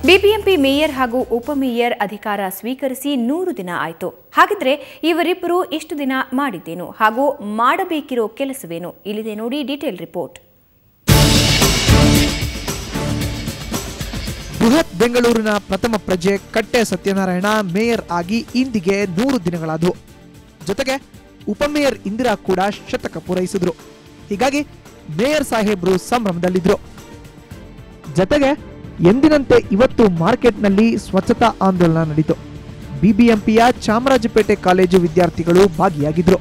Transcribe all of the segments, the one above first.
BBMP mayor ಹಾಗೂ ಉಪಮೇಯರ್ ಅಧಿಕಾರ ಸ್ವೀಕರಿಸಿ ನೂರು ದಿನ ಆಯಿತು ಹಾಗಿದ್ರೆ ಇವರಿಬ್ಬರು ಇಷ್ಟು ದಿನ ಮಾಡಿದ್ದೇನು ಹಾಗೂ ಮಾಡಬೇಕಿರೋ ಕೆಲಸವೇನು ಇಲ್ಲಿದೆ ನೋಡಿ ಡೀಟೇಲ್ ರಿಪೋರ್ಟ್ ಬೃಹತ್ ಬೆಂಗಳೂರಿನ ಪ್ರಥಮ ಪ್ರಜೆ ಕಟ್ಟೆ ಸತ್ಯನಾರಾಯಣ ಮೇಯರ್ ಆಗಿ ಇಂದಿಗೆ ನೂರು ದಿನಗಳಾದವು ಜೊತೆಗೆ ಉಪಮೇಯರ್ ಇಂದಿರಾ ಕೂಡ ಶತಕ ಪೂರೈಸಿದ್ರು ಹೀಗಾಗಿ ಮೇಯರ್ ಸಾಹೇಬ್ರು ಸಂಭ್ರಮದಲ್ಲಿದ್ರು ಜೊತೆಗೆ ಎಂದಿನಂತೆ ಇವತ್ತು ಮಾರ್ಕೆಟ್ನಲ್ಲಿ ಸ್ವಚ್ಛತಾ ಆಂದೋಲನ ನಡೀತು ಬಿಬಿಎಂಪಿಯ ಚಾಮರಾಜಪೇಟೆ ಕಾಲೇಜು ವಿದ್ಯಾರ್ಥಿಗಳು ಭಾಗಿಯಾಗಿದ್ರು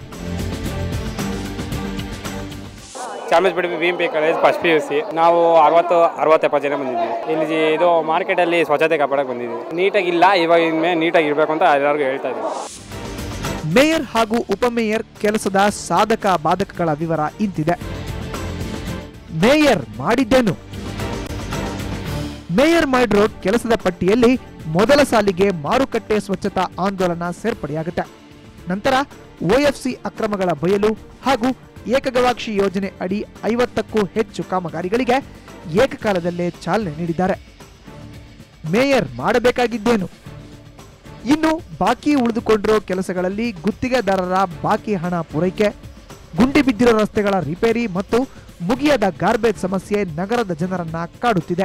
Chamarajpet B M P college first P U C ನಾವು ಅರವತ್ತು ಅರವತ್ತು ಎಪ್ಪತ್ತು ಜನ ಬಂದಿದ್ವಿ ಇಲ್ಲಿ ಜಿ- ಇದು ಮಾರ್ಕೆಟಲ್ಲಿ ಸ್ವಚ್ಛತೆ ಕಾಪಾಡಕ್ಕೆ ಬಂದಿದ್ವಿ ನೀಟಾಗಿಲ್ಲ ಇವಾಗ ಇನ್ಮೇಲೆ ನೀಟಾಗಿ ಇರಬೇಕು ಅಂತ ಎಲ್ಲರಿಗೂ ಹೇಳ್ತಾ ಇದ್ದೀವಿ ಮೇಯರ್ ಹಾಗೂ ಉಪಮೇಯರ್ ಕೆಲಸದ ಸಾಧಕ ಬಾಧಕಗಳ ವಿವರ ಇಂತಿದೆ ಮೇಯರ್ ಮಾಡಿದ್ದೇನು ಮೇಯರ್ ಮಾಡಿರೋ ಕೆಲಸದ ಪಟ್ಟಿಯಲ್ಲಿ ಮೊದಲ ಸಾಲಿಗೆ ಮಾರುಕಟ್ಟೆ ಸ್ವಚ್ಛತಾ ಆಂದೋಲನ ಸೇರ್ಪಡೆಯಾಗುತ್ತೆ ನಂತರ ಒಎಫ್ಸಿ ಅಕ್ರಮಗಳ ಬಯಲು ಹಾಗೂ ಏಕಗವಾಕ್ಷಿ ಯೋಜನೆ ಅಡಿ ಐವತ್ತಕ್ಕೂ ಹೆಚ್ಚು ಕಾಮಗಾರಿಗಳಿಗೆ ಏಕಕಾಲದಲ್ಲೇ ಚಾಲನೆ ನೀಡಿದ್ದಾರೆ ಮೇಯರ್ ಮಾಡಬೇಕಾಗಿದ್ದೇನು ಇನ್ನು ಬಾಕಿ ಉಳಿದುಕೊಂಡಿರೋ ಕೆಲಸಗಳಲ್ಲಿ ಗುತ್ತಿಗೆದಾರರ ಬಾಕಿ ಹಣ ಪೂರೈಕೆ ಗುಂಡಿ ಬಿದ್ದಿರೋ ರಸ್ತೆಗಳ ರಿಪೇರಿ ಮತ್ತು ಮುಗಿಯದ ಗಾರ್ಬೇಜ್ ಸಮಸ್ಯೆ ನಗರದ ಜನರನ್ನ ಕಾಡುತ್ತಿದೆ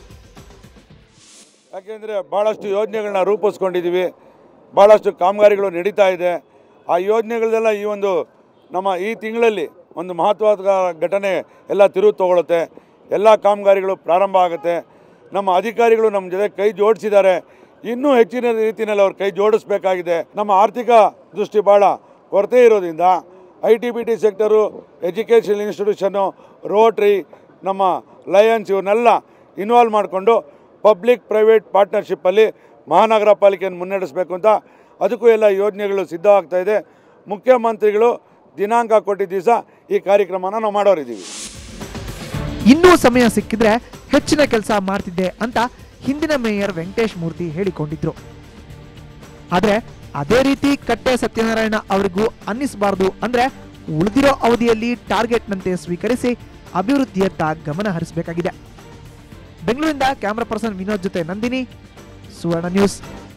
ಯಾಕೆಂದರೆ ಭಾಳಷ್ಟು ಯೋಜನೆಗಳನ್ನ ರೂಪಿಸ್ಕೊಂಡಿದ್ದೀವಿ ಭಾಳಷ್ಟು ಕಾಮಗಾರಿಗಳು ನಡೀತಾ ಇದೆ ಆ ಯೋಜನೆಗಳದೆಲ್ಲ ಈ ಒಂದು ನಮ್ಮ ಈ ತಿಂಗಳಲ್ಲಿ ಒಂದು ಮಹತ್ವದ ಘಟನೆ ಎಲ್ಲ ತಿರುವು ತಗೊಳುತ್ತೆ ಎಲ್ಲ ಕಾಮಗಾರಿಗಳು ಪ್ರಾರಂಭ ಆಗುತ್ತೆ ನಮ್ಮ ಅಧಿಕಾರಿಗಳು ನಮ್ಮ ಜೊತೆ ಕೈ ಜೋಡಿಸಿದ್ದಾರೆ ಇನ್ನೂ ಹೆಚ್ಚಿನ ರೀತಿಯಲ್ಲಿ ಅವ್ರು ಕೈ ಜೋಡಿಸ್ಬೇಕಾಗಿದೆ ನಮ್ಮ ಆರ್ಥಿಕ ದೃಷ್ಟಿ ಭಾಳ ಕೊರತೆ ಇರೋದ್ರಿಂದ I T B T sector education ಇನ್ಸ್ಟಿಟ್ಯೂಷನ್ನು ರೋಟ್ರಿ ನಮ್ಮ ಲಯನ್ಸ್ ಇವನ್ನೆಲ್ಲ ಇನ್ವಾಲ್ವ್ ಮಾಡಿಕೊಂಡು ಪಬ್ಲಿಕ್ ಪ್ರೈವೇಟ್ ಪಾರ್ಟ್ನರ್ಶಿಪ್ಪಲ್ಲಿ ಮಹಾನಗರ ಪಾಲಿಕೆಯನ್ನು ಮುನ್ನಡೆಸಬೇಕು ಅಂತ ಅದಕ್ಕೂ ಎಲ್ಲ ಯೋಜನೆಗಳು ಸಿದ್ಧವಾಗ್ತಾ ಇದೆ ಮುಖ್ಯಮಂತ್ರಿಗಳು ದಿನಾಂಕ ಕೊಟ್ಟಿದ್ದ ದಿವಸ ಈ ಕಾರ್ಯಕ್ರಮನ ನಾವು ಮಾಡೋರಿದ್ದೀವಿ ಇನ್ನೂ ಸಮಯ ಸಿಕ್ಕಿದ್ರೆ ಹೆಚ್ಚಿನ ಕೆಲಸ ಮಾಡ್ತಿದ್ದೆ ಅಂತ ಹಿಂದಿನ ಮೇಯರ್ ವೆಂಕಟೇಶ್ ಮೂರ್ತಿ ಹೇಳಿಕೊಂಡಿದ್ರು ಆದ್ರೆ ಅದೇ ರೀತಿ ಕಟ್ಟೆ ಸತ್ಯನಾರಾಯಣ ಅವರಿಗೂ ಅನ್ನಿಸಬಾರದು ಅಂದ್ರೆ ಉಳಿದಿರೋ ಅವಧಿಯಲ್ಲಿ ಟಾರ್ಗೆಟ್ನಂತೆ ಸ್ವೀಕರಿಸಿ ಅಭಿವೃದ್ಧಿಯತ್ತ ಗಮನ ಹರಿಸಬೇಕಾಗಿದೆ ಬೆಂಗಳೂರಿಂದ ಕ್ಯಾಮರಾ ಪರ್ಸನ್ ವಿನೋದ್ ಜೊತೆ Nandini Suvarna news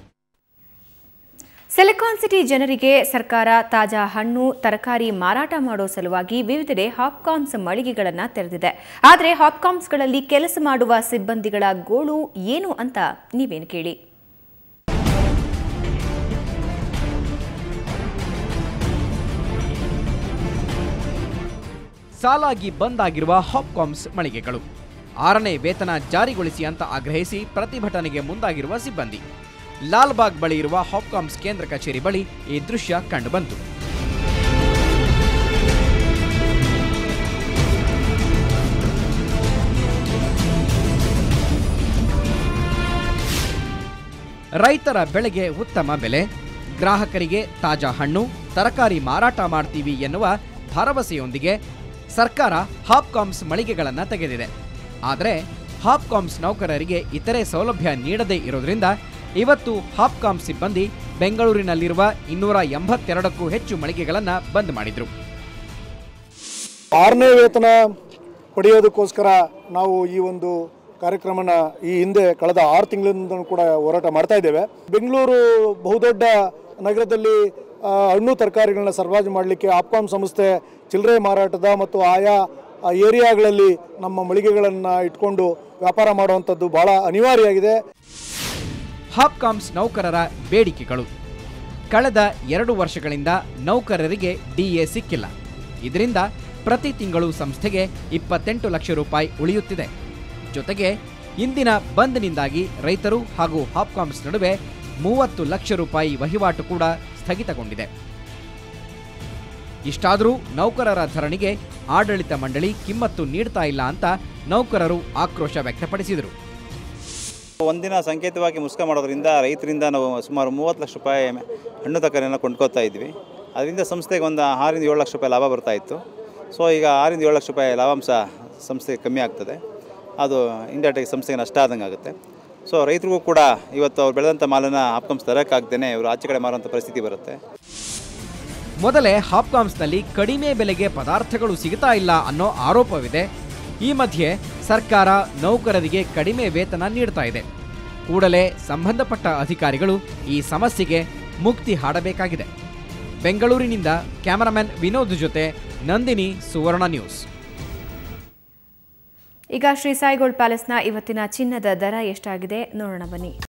Silicon city ಜನರಿಗೆ ಸರ್ಕಾರ ತಾಜಾ ಹಣ್ಣು ತರಕಾರಿ ಮಾರಾಟ ಮಾಡೋ ಸಲುವಾಗಿ ವಿವಿಧೆಡೆ ಹಾಪ್ಕಾಮ್ಸ್ ಮಳಿಗೆಗಳನ್ನು ತೆರೆದಿದೆ ಆದರೆ ಹಾಪ್ಕಾಮ್ಸ್ಗಳಲ್ಲಿ ಕೆಲಸ ಮಾಡುವ ಸಿಬ್ಬಂದಿಗಳ ಗೋಳು ಏನು ಅಂತ ನೀವೇನು ಕೇಳಿ ಸಾಲಾಗಿ ಬಂದ್ ಆಗಿರುವ ಹಾಪ್ಕಾಮ್ಸ್ ಮಳಿಗೆಗಳು ಆರನೇ ವೇತನ ಜಾರಿಗೊಳಿಸಿ ಅಂತ ಆಗ್ರಹಿಸಿ ಪ್ರತಿಭಟನೆಗೆ ಮುಂದಾಗಿರುವ ಸಿಬ್ಬಂದಿ ಲಾಲ್ಬಾಗ್ ಬಳಿ ಇರುವ ಹಾಪ್ಕಾಮ್ಸ್ ಕೇಂದ್ರ ಕಚೇರಿ ಬಳಿ ಈ ದೃಶ್ಯ ಕಂಡುಬಂತು ರೈತರ ಬೆಳೆಗೆ ಉತ್ತಮ ಬೆಲೆ ಗ್ರಾಹಕರಿಗೆ ತಾಜಾ ಹಣ್ಣು ತರಕಾರಿ ಮಾರಾಟ ಮಾಡ್ತೀವಿ ಎನ್ನುವ ಭರವಸೆಯೊಂದಿಗೆ ಸರ್ಕಾರ ಹಾಪ್ಕಾಮ್ಸ್ ಮಳಿಗೆಗಳನ್ನು ತೆಗೆದಿದೆ ಆದರೆ ಹಾಪ್ಕಾಮ್ಸ್ ನೌಕರರಿಗೆ ಇತರೆ ಸೌಲಭ್ಯ ನೀಡದೇ ಇರೋದ್ರಿಂದ ಇವತ್ತು ಹಾಪ್ಕಾಮ್ ಸಿಬ್ಬಂದಿ ಬೆಂಗಳೂರಿನಲ್ಲಿರುವ ಇನ್ನೂರ ಎಂಬತ್ತೆರಡಕ್ಕೂ ಹೆಚ್ಚು ಮಳಿಗೆಗಳನ್ನು ಬಂದ್ ಮಾಡಿದ್ರು ಆರನೇ ವೇತನ ಪಡೆಯೋದಕ್ಕೋಸ್ಕರ ನಾವು ಈ ಒಂದು ಕಾರ್ಯಕ್ರಮನ ಈ ಹಿಂದೆ ಕಳೆದ ಆರು ತಿಂಗಳಿಂದ ಕೂಡ ಹೋರಾಟ ಮಾಡ್ತಾ ಇದ್ದೇವೆ ಬೆಂಗಳೂರು ಬಹುದೊಡ್ಡ ನಗರದಲ್ಲಿ ಆ, ಹಣ್ಣು ತರಕಾರಿಗಳನ್ನ ಸರಬರಾಜು ಮಾಡಲಿಕ್ಕೆ ಆಪ್ಕಾಮ್ ಸಂಸ್ಥೆ ಚಿಲ್ಲರೆ ಮಾರಾಟದ ಮತ್ತು ಆಯಾ ಆ, ಏರಿಯಾಗಳಲ್ಲಿ ನಮ್ಮ ಮಳಿಗೆಗಳನ್ನು ಇಟ್ಕೊಂಡು ವ್ಯಾಪಾರ ಮಾಡುವಂಥದ್ದು ಭಾಳ ಅನಿವಾರ್ಯವಾಗಿದೆ ಹಾಪ್ಕಾಮ್ಸ್ ನೌಕರರ ಬೇಡಿಕೆಗಳು ಕಳೆದ ಎರಡು ವರ್ಷಗಳಿಂದ ನೌಕರರಿಗೆ ಡಿಎ ಸಿಕ್ಕಿಲ್ಲ ಇದರಿಂದ ಪ್ರತಿ ತಿಂಗಳು ಸಂಸ್ಥೆಗೆ ಇಪ್ಪತ್ತೆಂಟು ಲಕ್ಷ ರೂಪಾಯಿ ಉಳಿಯುತ್ತಿದೆ ಜೊತೆಗೆ ಇಂದಿನ ಬಂದ್ನಿಂದಾಗಿ ರೈತರು ಹಾಗೂ ಹಾಪ್ಕಾಮ್ಸ್ ನಡುವೆ ಮೂವತ್ತು ಲಕ್ಷ ರೂಪಾಯಿ ವಹಿವಾಟು ಕೂಡ ಸ್ಥಗಿತಗೊಂಡಿದೆ ಇಷ್ಟಾದರೂ ನೌಕರರ ಧರಣಿಗೆ ಆಡಳಿತ ಮಂಡಳಿ ಕಿಮ್ಮತ್ತು ನೀಡ್ತಾ ಇಲ್ಲ ಅಂತ ನೌಕರರು ಆಕ್ರೋಶ ವ್ಯಕ್ತಪಡಿಸಿದರು ಒಂದಿನ ಸಂಕೇತವಾಗಿ ಮುಸ್ಕ ಮಾಡೋದ್ರಿಂದ ರೈತರಿಂದ ನಾವು ಸುಮಾರು ಮೂವತ್ತು ಲಕ್ಷ ರೂಪಾಯಿ ಹಣ್ಣು ತರಕಾರಿಯನ್ನು ಕೊಂಡ್ಕೋತಾ ಇದ್ವಿ ಅದರಿಂದ ಸಂಸ್ಥೆಗೆ ಒಂದು ಆರಿಂದ ಏಳು ಲಕ್ಷ ರೂಪಾಯಿ ಲಾಭ ಬರ್ತಾ ಇತ್ತು ಸೊ ಈಗ ಆರಿಂದ ಏಳು ಲಕ್ಷ ರೂಪಾಯಿ ಲಾಭಾಂಶ ಸಂಸ್ಥೆಗೆ ಕಮ್ಮಿ ಆಗ್ತದೆ ಅದು ಇಂಡೈರೆಕ್ಟಾಗಿ ಸಂಸ್ಥೆಗೆ ನಷ್ಟ ಆದಂಗೆ ಆಗುತ್ತೆ ಸೊ ರೈತರಿಗೂ ಕೂಡ ಇವತ್ತು ಅವ್ರು ಬೆಳೆದಂಥ ಮಾಲನ್ನು ಹಾಪ್ಕಂಸ್ ತರೋಕ್ಕಾಗ್ದೇ ಇವರು ಆಚೆ ಕಡೆ ಮಾರುವಂಥ ಪರಿಸ್ಥಿತಿ ಬರುತ್ತೆ ಮೊದಲೇ ಹಾಪ್ಕಾಮ್ಸ್ನಲ್ಲಿ ಕಡಿಮೆ ಬೆಲೆಗೆ ಪದಾರ್ಥಗಳು ಸಿಗುತ್ತಾ ಇಲ್ಲ ಅನ್ನೋ ಆರೋಪವಿದೆ ಈ ಮಧ್ಯೆ ಸರ್ಕಾರ ನೌಕರರಿಗೆ ಕಡಿಮೆ ವೇತನ ನೀಡ್ತಾ ಇದೆ ಕೂಡಲೇ ಸಂಬಂಧಪಟ್ಟ ಅಧಿಕಾರಿಗಳು ಈ ಸಮಸ್ಯೆಗೆ ಮುಕ್ತಿ ಹಾಡಬೇಕಾಗಿದೆ ಬೆಂಗಳೂರಿನಿಂದ ಕ್ಯಾಮರಾಮನ್ ವಿನೋದ್ ಜೊತೆ ನಂದಿನಿ ಸುವರ್ಣ ನ್ಯೂಸ್ ಈಗ ಶ್ರೀ ಸಾಯಿ ಗೋಲ್ಡ್ ಪ್ಯಾಲೇಸ್ನ ಇವತ್ತಿನ ಚಿನ್ನದ ದರ ಎಷ್ಟಾಗಿದೆ ನೋಡೋಣ ಬನ್ನಿ